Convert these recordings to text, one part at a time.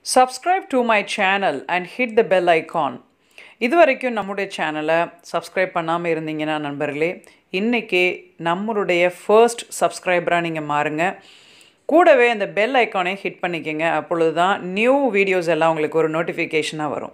Subscribe to my channel and hit the bell icon. இது வரைக்கும் நம்முடைய சேனலை சப்ஸ்கிரைப் பண்ணாமல் இருந்தீங்கன்னா நண்பர்களே இன்றைக்கி நம்மளுடைய ஃபர்ஸ்ட் சப்ஸ்கிரைபராக நீங்கள் மாறுங்க கூடவே அந்த பெல் ஐக்கானை ஹிட் பண்ணிக்கோங்க அப்பொழுது தான் நியூ வீடியோஸ் எல்லாம் உங்களுக்கு ஒரு நோட்டிஃபிகேஷனாக வரும்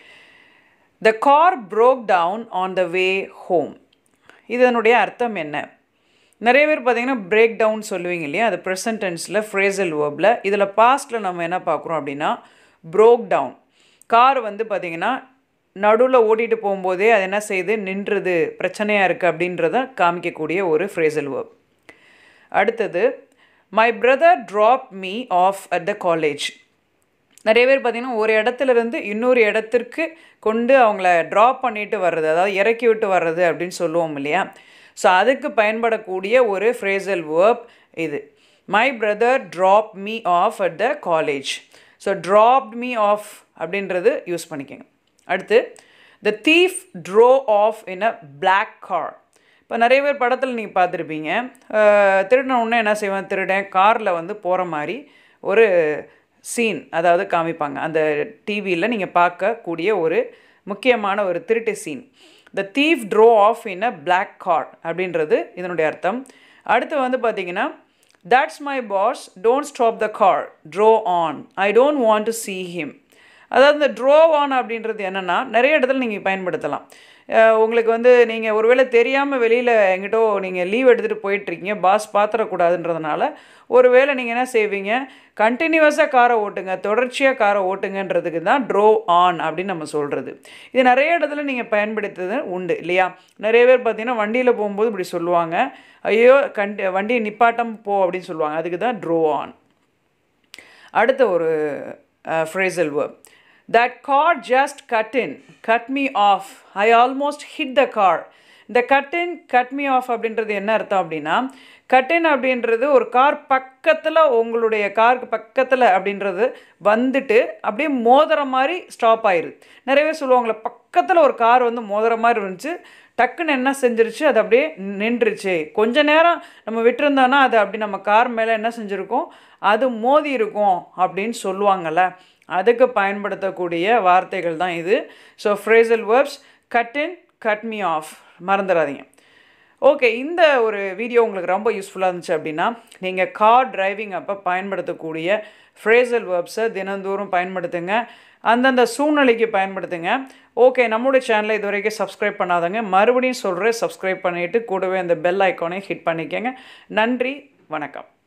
the car broke down on the way home இதனுடைய அர்த்தம் என்ன நிறைய பேர் பார்த்தீங்கன்னா பிரேக் டவுன் சொல்லுவீங்க இல்லையா அது ப்ரெசன்ட் டென்ஸில் ஃப்ரேசல் வேர்பில் இதில் பாஸ்ட்டில் நம்ம என்ன பார்க்குறோம் அப்படின்னா broke டவுன் கார் வந்து பார்த்தீங்கன்னா நடுவில் ஓட்டிகிட்டு போகும்போதே அது என்ன செய்யுது நின்றுது பிரச்சனையாக இருக்குது அப்படின்றத காமிக்கக்கூடிய ஒரு ஃப்ரேசல் வேர்ப் அடுத்தது my brother drop me off at the college நிறைய பேர் பார்த்திங்கன்னா ஒரு இடத்துல இருந்து இன்னொரு இடத்திற்கு கொண்டு அவங்கள ட்ராப் பண்ணிட்டு வர்றது அதாவது இறக்கி விட்டு வர்றது அப்படின்னு சொல்லுவோம் இல்லையா ஸோ அதுக்கு பயன்படக்கூடிய ஒரு ஃப்ரேசல் வேர்ப் இது my brother drop me off at the college so dropped me off அப்படின்றது யூஸ் பண்ணிக்கோங்க அடுத்து the thief drove off in a black car இப்போ நிறைய பேர் படத்தில் நீங்கள் பார்த்துருப்பீங்க திருடின உடனே என்ன செய்வேன் திருடன் காரில் வந்து போகிற மாதிரி ஒரு சீன் அதாவது காமிப்பாங்க அந்த டிவியில் நீங்கள் பார்க்கக்கூடிய ஒரு முக்கியமான ஒரு திருட்டு scene the thief drove off in a black car அப்படின்றது இதனுடைய அர்த்தம் அடுத்து வந்து பார்த்தீங்கன்னா that's my boss don't stop the car drove on I don't want to see him அதாவது இந்த ட்ரோ ஆன் அப்படின்றது என்னென்னா நிறைய இடத்துல நீங்கள் பயன்படுத்தலாம் அஹ் உங்களுக்கு வந்து நீங்கள் ஒருவேளை தெரியாமல் வெளியில் எங்கிட்டோ நீங்கள் லீவ் எடுத்துகிட்டு போயிட்டுருக்கீங்க பாஸ் பாத்திரக்கூடாதுன்றதுனால ஒருவேளை நீங்கள் என்ன செய்வீங்க கண்டினியூவஸாக காரை ஓட்டுங்க தொடர்ச்சியாக காரை ஓட்டுங்கன்றதுக்கு தான் ட்ரோ ஆன் அப்படின்னு நம்ம சொல்கிறது இது நிறைய இடத்துல நீங்கள் பயன்படுத்துறது உண்டு இல்லையா நிறைய பேர் பார்த்தீங்கன்னா வண்டியில் போகும்போது இப்படி சொல்லுவாங்க ஐயோ கண்டி வண்டியை நிப்பாட்டம் போ அப்படின்னு சொல்லுவாங்க அதுக்கு தான் ட்ரோ ஆன் அடுத்த ஒரு phrasal verb that car just cut in cut me off I almost hit the car இந்த cut in cut me off அப்படின்றது என்ன அர்த்தம் அப்படின்னா கட் இன் அப்படின்றது ஒரு கார் பக்கத்தில் உங்களுடைய காருக்கு பக்கத்தில் அப்படின்றது வந்துட்டு அப்படியே மோதுற மாதிரி ஸ்டாப் ஆயிடுது நிறைய பேர் சொல்லுவாங்களே பக்கத்தில் ஒரு கார் வந்து மோதுற மாதிரி இருந்துச்சு டக்குன்னு என்ன செஞ்சிருச்சு அது அப்படியே நின்றுச்சு கொஞ்ச நேரம் நம்ம விட்டுருந்தோன்னா அது அப்படி நம்ம கார் மேலே என்ன செஞ்சுருக்கோம் அது மோதி இருக்கும் அப்படின்னு சொல்லுவாங்கள்ல அதுக்கு பயன்படுத்தக்கூடிய வார்த்தைகள் தான் இது so phrasal verbs cut in cut me off மறந்துடாதீங்க ஓகே இந்த ஒரு வீடியோ உங்களுக்கு ரொம்ப யூஸ்ஃபுல்லாக இருந்துச்சு அப்படின்னா நீங்கள் கார் டிரைவிங் அப்போ பயன்படுத்தக்கூடிய ஃப்ரேசல் வேர்ப்ஸை தினந்தோறும் பயன்படுத்துங்க அந்தந்த சூழ்நிலைக்கு பயன்படுத்துங்க ஓகே நம்மளுடைய சேனலை இது வரைக்கும் சப்ஸ்கிரைப் பண்ணாதங்க மறுபடியும் சொல்கிறேன் சப்ஸ்கிரைப் பண்ணிவிட்டு கூடவே அந்த பெல் ஐக்கானை ஹிட் பண்ணிக்கங்க நன்றி வணக்கம்